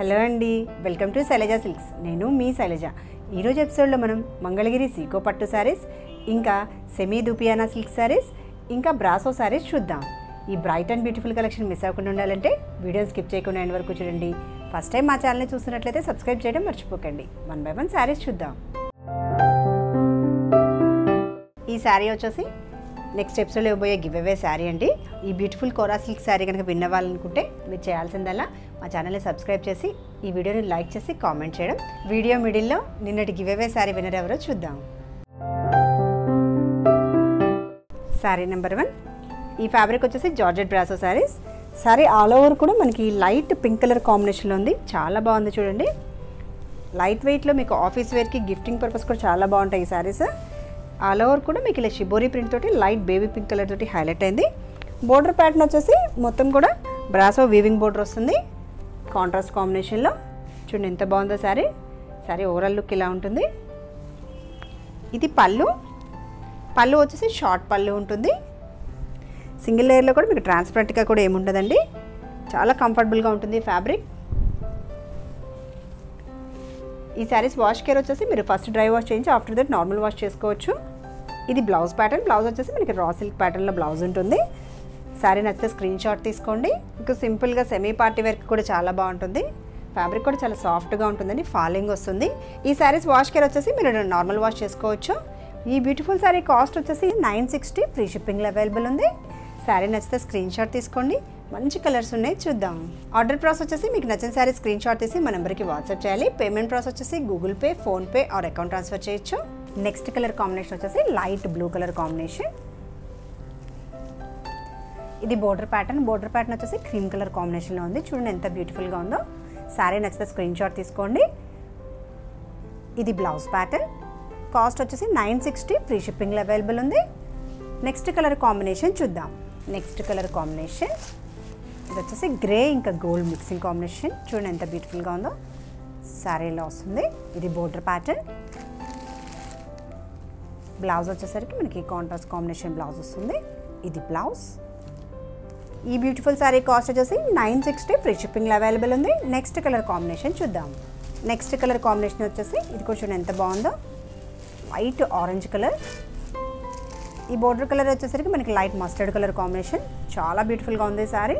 hello అండి welcome to Shailaja silks నేను మీ శైలజ ఈరోజు ఎపిసోడ్లో మనం మంగళగిరి సీకో పట్టు శారీస్ ఇంకా సెమీ దుపియానా సిల్క్ శారీస్ ఇంకా బ్రాసో శారీస్ చూద్దాం ఈ bright and beautiful collection miss అవ్వకుండా ఉండాలంటే వీడియోని స్కిప్ చేయకుండా ఎండ్ వరకు చూడండి ఫస్ట్ టైం మా ఛానల్ని చూస్తున్నట్లయితే సబ్స్క్రైబ్ చేయడం మర్చిపోకండి వన్ బై వన్ శారీస్ చూద్దాం ఈ శారీ వచ్చేసి నెక్స్ట్ ఎపిసోడ్లో ఇవ్వబోయే గివ్ అవే శారీ అండి ఈ బ్యూటిఫుల్ కోరా సిల్క్ శారీ కనుక విన్నవాలనుకుంటే మీరు చేయాల్సిందల్లా మా ఛానల్ని సబ్స్క్రైబ్ చేసి ఈ వీడియోని లైక్ చేసి కామెంట్ చేయడం వీడియో మిడిల్లో నిన్నటి గివ్ అవే శారీ విన్నర్ ఎవరో చూద్దాం శారీ నెంబర్ వన్ ఈ ఫ్యాబ్రిక్ వచ్చేసి georgette brasso saris sari all over కూడా మనకి లైట్ పింక్ కలర్ కాంబినేషన్లో ఉంది చాలా బాగుంది చూడండి లైట్ వెయిట్లో మీకు ఆఫీస్ వేర్కి గిఫ్టింగ్ పర్పస్ కూడా చాలా బాగుంటాయి ఈ శారీస్ ఆల్ ఓవర్ కూడా మీకు ఇలా షిబోరి ప్రింట్ తోటి లైట్ బేబీ పింక్ కలర్ తోటి హైలైట్ అయింది బోర్డర్ ప్యాటర్న్ వచ్చేసి మొత్తం కూడా బ్రాసో వీవింగ్ బోర్డర్ వస్తుంది కాంట్రాస్ట్ కాంబినేషన్లో చూడండి ఎంత బాగుందో శారీ శారీ ఓవరాల్ లుక్ ఇలా ఉంటుంది ఇది పళ్ళు పళ్ళు వచ్చేసి షార్ట్ పళ్ళు ఉంటుంది సింగిల్ లేయర్లో కూడా మీకు ట్రాన్స్పరెంట్గా కూడా ఏముండదండి చాలా కంఫర్టబుల్గా ఉంటుంది ఫ్యాబ్రిక్ ఈ శారీస్ వాష్ కేర్ వచ్చేసి మీరు ఫస్ట్ డ్రై వాష్ చేయించి ఆఫ్టర్ దట్ నార్మల్ వాష్ చేసుకోవచ్చు ఇది బ్లౌజ్ ప్యాటర్న్ బ్లౌజ్ వచ్చేసి మనకి రా సిల్క్ ప్యాటర్న్లో బ్లౌజ్ ఉంటుంది శారీ నచ్చితే స్క్రీన్ షాట్ తీసుకోండి ఇంకా సింపుల్గా సెమీ పార్టీ వర్క్ కూడా చాలా బాగుంటుంది ఫ్యాబ్రిక్ కూడా చాలా సాఫ్ట్గా ఉంటుందండి ఫాలింగ్ వస్తుంది ఈ శారీస్ వాష్ కేర్ వచ్చేసి మీరు నార్మల్ వాష్ చేసుకోవచ్చు ఈ బ్యూటిఫుల్ శారీ కాస్ట్ వచ్చేసి నైన్ సిక్స్టీ ఫ్రీ షిప్పింగ్లో అవైలబుల్ ఉంది శారీ నచ్చితే స్క్రీన్ షాట్ తీసుకోండి మంచి కలర్స్ ఉన్నాయి చూద్దాం ఆర్డర్ ప్రాసెస్ వచ్చేసి మీకు నచ్చిన శారీ స్క్రీన్ షాట్ తీసి మా నెంబర్కి వాట్సాప్ చేయాలి పేమెంట్ ప్రాసెస్ వచ్చేసి Google Pay PhonePe or account transfer చేయొచ్చు నెక్స్ట్ కలర్ కాంబినేషన్ వచ్చేసి లైట్ బ్లూ కలర్ కాంబినేషన్ ఇది బోర్డర్ ప్యాటర్న్ బోర్డర్ ప్యాటర్న్ వచ్చేసి క్రీమ్ కలర్ కాంబినేషన్లో ఉంది చూడండి ఎంత బ్యూటిఫుల్గా ఉందో శారీ నచ్చితే స్క్రీన్ షాట్ తీసుకోండి ఇది బ్లౌజ్ ప్యాటర్న్ కాస్ట్ వచ్చేసి నైన్ సిక్స్టీ ఫ్రీ షిప్పింగ్లో అవైలబుల్ ఉంది నెక్స్ట్ కలర్ కాంబినేషన్ చూద్దాం నెక్స్ట్ కలర్ కాంబినేషన్ ఇది వచ్చేసి గ్రే ఇంకా గోల్డ్ మిక్సింగ్ కాంబినేషన్ చూడండి ఎంత బ్యూటిఫుల్గా ఉందో శారీలో వస్తుంది ఇది బోర్డర్ ప్యాటర్న్ బ్లౌజ్ వచ్చేసరికి మనకి కాంట్రాస్ట్ కాంబినేషన్ బ్లౌజ్ వస్తుంది ఇది బ్లౌజ్ ఈ బ్యూటిఫుల్ శారీ కాస్ట్ వచ్చేసి నైన్ సిక్స్టీ ఫ్రీ షిప్పింగ్లో అవైలబుల్ ఉంది నెక్స్ట్ కలర్ కాంబినేషన్ చూద్దాం నెక్స్ట్ కలర్ కాంబినేషన్ వచ్చేసి ఇది కొంచెం ఎంత బాగుందో వైట్ ఆరెంజ్ కలర్ ఈ బోర్డర్ కలర్ వచ్చేసరికి మనకి లైట్ మస్టర్డ్ కలర్ కాంబినేషన్ చాలా బ్యూటిఫుల్గా ఉంది sari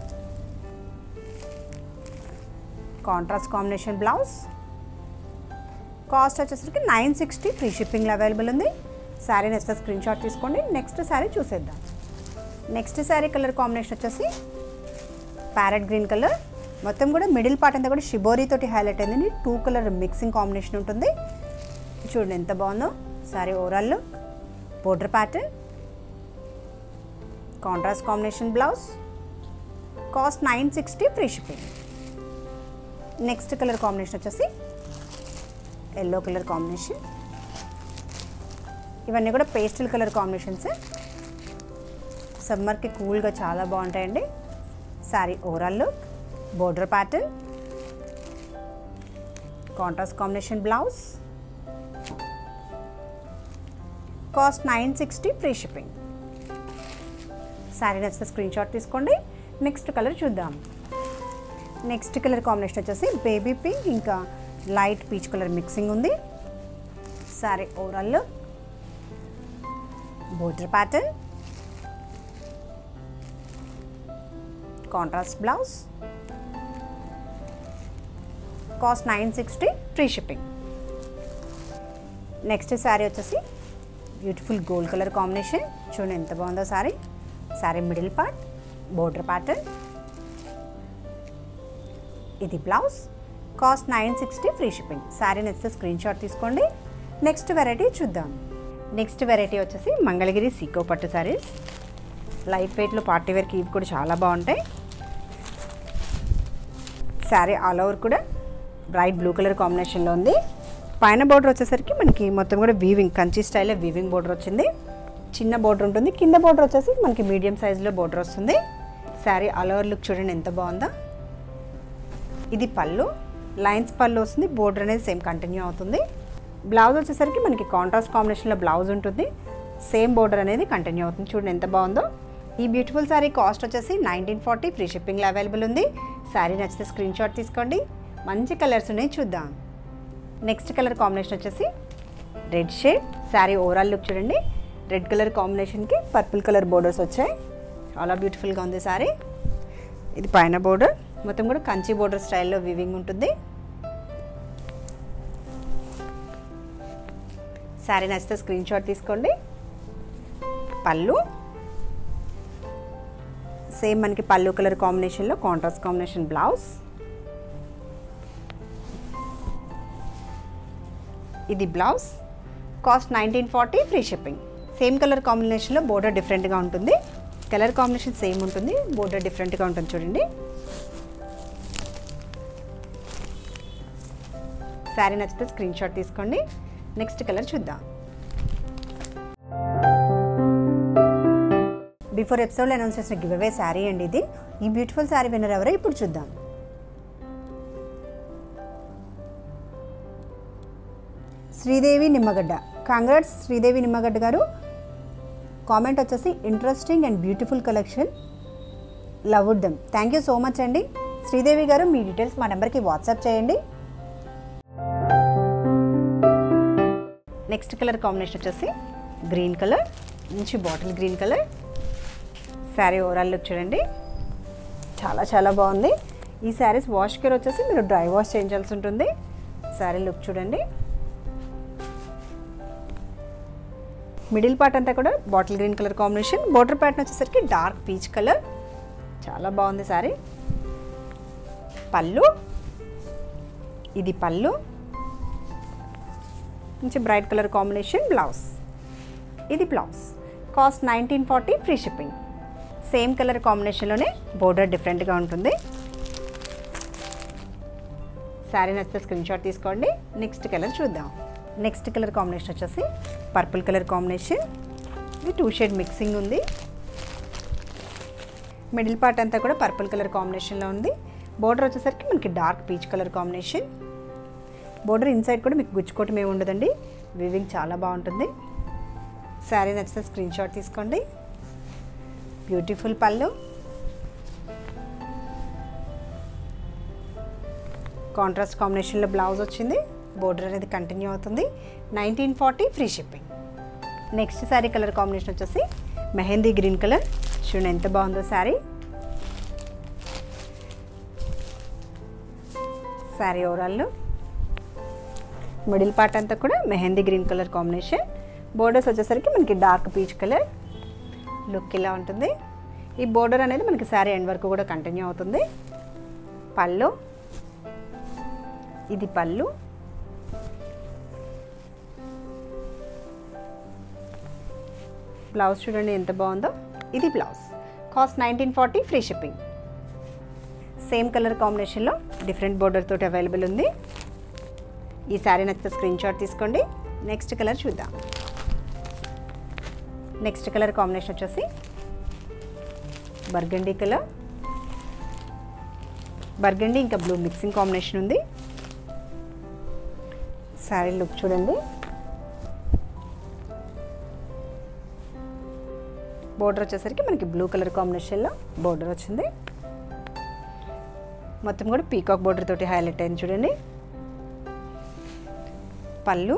contrast combination blouse cost వచ్చేసరికి నైన్ సిక్స్టీ ఫ్రీ షిప్పింగ్లో అవైలబుల్ ఉంది శారీ నచ్చితే స్క్రీన్ షాట్ తీసుకోండి నెక్స్ట్ శారీ చూసేద్దాం నెక్స్ట్ శారీ కలర్ కాంబినేషన్ వచ్చేసి ప్యారెట్ గ్రీన్ కలర్ మొత్తం కూడా మిడిల్ పార్ట్ అంతా కూడా షిబోరీ తోటి హైలైట్ అయింది టూ కలర్ మిక్సింగ్ కాంబినేషన్ ఉంటుంది చూడండి ఎంత బాగుందో sari overall look border pattern contrast combination blouse cost nine sixty free shipping next colour combination వచ్చేసి ఎల్లో కలర్ కాంబినేషన్ ఇవన్నీ కూడా పేస్టల్ కలర్ కాంబినేషన్స్ సమ్మర్కి కూల్గా చాలా బాగుంటాయండి sari overall look border pattern contrast combination blouse cost nine sixty free shipping sari నచ్చితే screen shot తీసుకోండి next colour చూద్దాం నెక్స్ట్ కలర్ కాంబినేషన్ వచ్చేసి బేబీ పింక్ ఇంకా లైట్ పీచ్ కలర్ మిక్సింగ్ ఉంది sari overall border pattern contrast blouse cost nine sixty free shipping next sari వచ్చేసి beautiful gold colour combination చూడండి ఎంత బాగుందో sari sari middle part border pattern ఇది blouse cost nine sixty free shipping sari నచ్చితే screen shot తీసుకోండి next variety చూద్దాం next variety వచ్చేసి మంగళగిరి సీకో పట్టు శారీస్ లైట్ వెయిట్లో పార్టీ వేర్కి ఇవి కూడా చాలా బాగుంటాయి శారీ ఆల్ ఓవర్ కూడా బ్రైట్ బ్లూ కలర్ కాంబినేషన్లో ఉంది పైన బోర్డర్ వచ్చేసరికి మనకి మొత్తం కూడా వీవింగ్ కంచి స్టైల్లో వీవింగ్ బోర్డర్ వచ్చింది చిన్న బోర్డర్ ఉంటుంది కింద బోర్డర్ వచ్చేసి మనకి మీడియం సైజులో బోర్డర్ వస్తుంది శారీ ఆల్ ఓవర్ లుక్ చూడండి ఎంత బాగుందో ఇది పళ్ళు లైన్స్ పళ్ళు వస్తుంది బోర్డర్ అనేది సేమ్ కంటిన్యూ అవుతుంది బ్లౌజ్ వచ్చేసరికి మనకి కాంట్రాస్ట్ కాంబినేషన్లో బ్లౌజ్ ఉంటుంది సేమ్ బోర్డర్ అనేది కంటిన్యూ అవుతుంది చూడండి ఎంత బాగుందో ఈ బ్యూటిఫుల్ శారీ కాస్ట్ వచ్చేసి నైన్టీన్ ఫార్టీ ఫ్రీ షిప్పింగ్లో అవైలబుల్ ఉంది శారీ నచ్చితే స్క్రీన్ షాట్ తీసుకోండి మంచి కలర్స్ ఉన్నాయి చూద్దాం నెక్స్ట్ కలర్ కాంబినేషన్ వచ్చేసి red shade sari overall look చూడండి రెడ్ కలర్ కాంబినేషన్కి పర్పుల్ కలర్ బోర్డర్స్ వచ్చాయి చాలా బ్యూటిఫుల్గా ఉంది శారీ ఇది పైన బోర్డర్ మొత్తం కూడా కంచి బోర్డర్ స్టైల్లో వివింగ్ ఉంటుంది శారీ నచ్చితే స్క్రీన్ షాట్ తీసుకోండి పళ్ళు సేమ్ మనకి పళ్ళు కలర్ కాంబినేషన్లో కాంట్రాస్ట్ కాంబినేషన్ బ్లౌజ్ ఇది blouse cost nineteen forty free shipping same colour కాంబినేషన్లో బోర్డర్ డిఫరెంట్గా ఉంటుంది కలర్ కాంబినేషన్ సేమ్ ఉంటుంది బోర్డర్ డిఫరెంట్గా ఉంటుంది చూడండి శారీ నచ్చితే స్క్రీన్ షాట్ తీసుకోండి నెక్స్ట్ కలర్ చూద్దాం బిఫోర్ ఎపిసోడ్లో అనౌన్స్ చేసిన గివ్ అవే శారీ అండి ఇది ఈ బ్యూటిఫుల్ శారీ విన్నర్ ఎవరో ఇప్పుడు చూద్దాం శ్రీదేవి నిమ్మగడ్డ కాంగ్రాట్స్ శ్రీదేవి నిమ్మగడ్డ గారు కామెంట్ వచ్చేసి interesting and beautiful collection love them thank you so much అండి శ్రీదేవి గారు మీ డీటెయిల్స్ మా నెంబర్కి వాట్సాప్ చేయండి నెక్స్ట్ కలర్ కాంబినేషన్ వచ్చేసి గ్రీన్ కలర్ మంచి bottle green colour sari overall look చూడండి చాలా చాలా బాగుంది ఈ శారీస్ వాష్ కేర్ వచ్చేసి మీరు డ్రై వాష్ చేయించాల్సి ఉంటుంది శారీ లుక్ చూడండి మిడిల్ పార్ట్ అంతా కూడా bottle green colour combination border pattern వచ్చేసరికి డార్క్ పీచ్ కలర్ చాలా బాగుంది శారీ పళ్ళు ఇది పళ్ళు మంచి బ్రైట్ కలర్ కాంబినేషన్ బ్లౌజ్ ఇది blouse cost nineteen forty free shipping same colour కాంబినేషన్లోనే బోర్డర్ డిఫరెంట్గా ఉంటుంది శారీ నచ్చితే స్క్రీన్ షాట్ తీసుకోండి నెక్స్ట్ కలర్ చూద్దాం నెక్స్ట్ కలర్ కాంబినేషన్ వచ్చేసి పర్పుల్ కలర్ కాంబినేషన్ ఇది టూ షేడ్ మిక్సింగ్ ఉంది మిడిల్ పార్ట్ అంతా కూడా పర్పుల్ కలర్ కాంబినేషన్లో ఉంది బోర్డర్ వచ్చేసరికి మనకి dark peach colour combination border inside కూడా మీకు గుచ్చుకోవటం ఏమి ఉండదండి వివింగ్ చాలా బాగుంటుంది శారీ నచ్చితే స్క్రీన్ షాట్ తీసుకోండి బ్యూటిఫుల్ పళ్ళు కాంట్రాస్ట్ కాంబినేషన్లో బ్లౌజ్ వచ్చింది బోర్డర్ అనేది కంటిన్యూ అవుతుంది nineteen forty free shipping next sari colour combination వచ్చేసి మెహందీ గ్రీన్ కలర్ చూడండి ఎంత బాగుందో శారీ శారీ ఓవరాల్లో మిడిల్ పార్ట్ అంతా కూడా mehndi green colour combination borders వచ్చేసరికి మనకి డార్క్ పీచ్ కలర్ లుక్ ఇలా ఉంటుంది ఈ బోర్డర్ అనేది మనకి శారీ ఎండ్ వరకు కూడా కంటిన్యూ అవుతుంది పళ్ళు ఇది పళ్ళు బ్లౌజ్ చూడండి ఎంత బాగుందో ఇది blouse cost nineteen forty free shipping same colour కాంబినేషన్లో డిఫరెంట్ బోర్డర్ తోటి అవైలబుల్ ఉంది ఈ శారీ నచ్చితే స్క్రీన్ షాట్ తీసుకోండి నెక్స్ట్ కలర్ చూద్దాం నెక్స్ట్ కలర్ కాంబినేషన్ వచ్చేసి బర్గండీ కలర్ బర్గండీ ఇంకా బ్లూ మిక్సింగ్ కాంబినేషన్ ఉంది శారీ లుక్ చూడండి బోర్డర్ వచ్చేసరికి మనకి బ్లూ కలర్ కాంబినేషన్లో బోర్డర్ వచ్చింది మొత్తం కూడా పీకాక్ బోర్డర్ తోటి హైలైట్ అయింది చూడండి పళ్ళు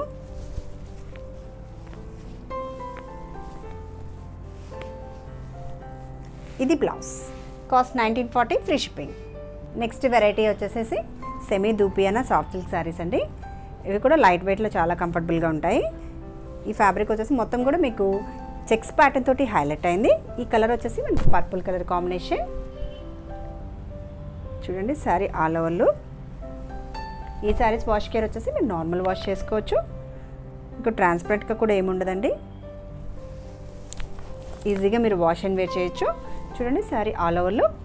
ఇది blouse cost nineteen forty free shipping next variety వచ్చేసేసి semi dupion soft silk saris అండి ఇవి కూడా లైట్ వెయిట్లో చాలా కంఫర్టబుల్గా ఉంటాయి ఈ ఫ్యాబ్రిక్ వచ్చేసి మొత్తం కూడా మీకు చెక్స్ ప్యాటర్న్ తోటి హైలైట్ అయింది ఈ కలర్ వచ్చేసి మనకి పర్పుల్ కలర్ కాంబినేషన్ చూడండి శారీ ఆల్ ఓవర్లు ఈ శారీస్ వాష్ కేర్ వచ్చేసి మీరు నార్మల్ వాష్ చేసుకోవచ్చు ఇంకా ట్రాన్స్పరెంట్గా కూడా ఏముండదండి ఈజీగా మీరు వాష్ అండ్ వేర్ చేయొచ్చు చూడండి sari all over look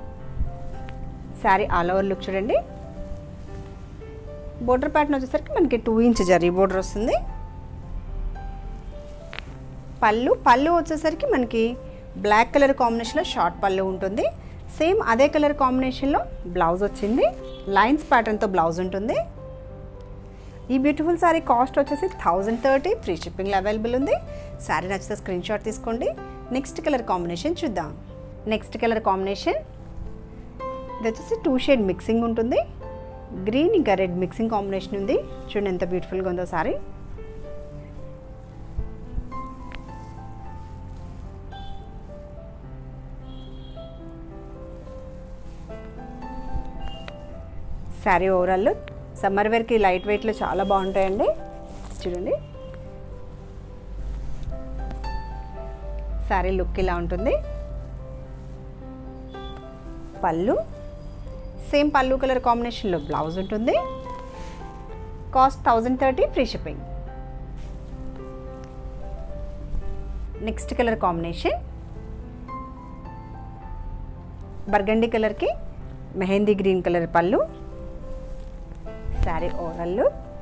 sari all over look చూడండి బోర్డర్ ప్యాటర్న్ వచ్చేసరికి మనకి టూ ఇంచ్ జరీ బోర్డర్ వస్తుంది పళ్ళు పళ్ళు వచ్చేసరికి మనకి బ్లాక్ కలర్ కాంబినేషన్లో షార్ట్ పళ్ళు ఉంటుంది సేమ్ అదే కలర్ కాంబినేషన్లో బ్లౌజ్ వచ్చింది లైన్స్ ప్యాటర్న్తో బ్లౌజ్ ఉంటుంది ఈ బ్యూటిఫుల్ శారీ కాస్ట్ వచ్చేసి థౌజండ్ థర్టీ ఫ్రీ షిప్పింగ్లో అవైలబుల్ ఉంది శారీ నచ్చితే స్క్రీన్ షాట్ తీసుకోండి నెక్స్ట్ కలర్ కాంబినేషన్ చూద్దాం నెక్స్ట్ కలర్ కాంబినేషన్ ఇది వచ్చేసి టూ షేడ్ మిక్సింగ్ ఉంటుంది గ్రీన్ ఇంకా రెడ్ మిక్సింగ్ కాంబినేషన్ ఉంది చూడండి ఎంత బ్యూటిఫుల్గా ఉందో సారీ శారీ ఓవరాల్ సమ్మర్ వేర్కి లైట్ వెయిట్లో చాలా బాగుంటాయండి చూడండి శారీ లుక్ ఇలా ఉంటుంది పళ్ళు సేమ్ పళ్ళు కలర్ కాంబినేషన్లో బ్లౌజ్ ఉంటుంది cost thousand thirty free shipping next colour combination burgundy కలర్కి mehndi green colour pallu sari overall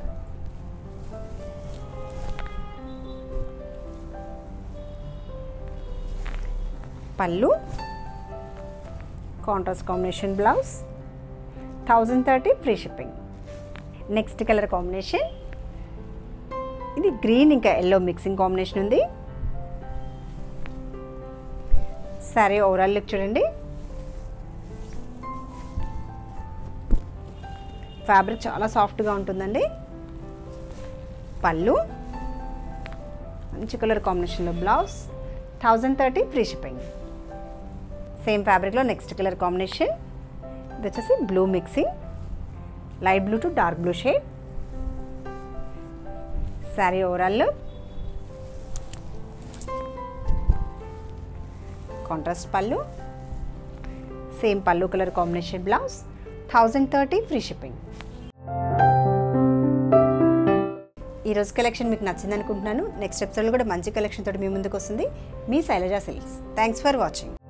pallu contrast combination blouse thousand thirty free shipping next colour combination ఇది గ్రీన్ ఇంకా ఎల్లో మిక్సింగ్ కాంబినేషన్ ఉంది సరే ఓవరాల్ లుక్ చూడండి fabric చాలా సాఫ్ట్గా ఉంటుందండి పళ్ళు మంచి కలర్ కాంబినేషన్లో blouse thousand thirty free shipping same ఫ్యాబ్రిక్లో నెక్స్ట్ కలర్ కాంబినేషన్ ఇది వచ్చేసి blue mixing light blue to dark blue shade sari overall contrast pallu same pallu colour combination blouse thousand thirty free shipping ఈరోజు కలెక్షన్ మీకు నచ్చింది అనుకుంటున్నాను నెక్స్ట్ ఎపిసోడ్లో కూడా మంచి కలెక్షన్ తోటి మీ ముందుకు వస్తుంది మీ Shailaja silks thanks for watching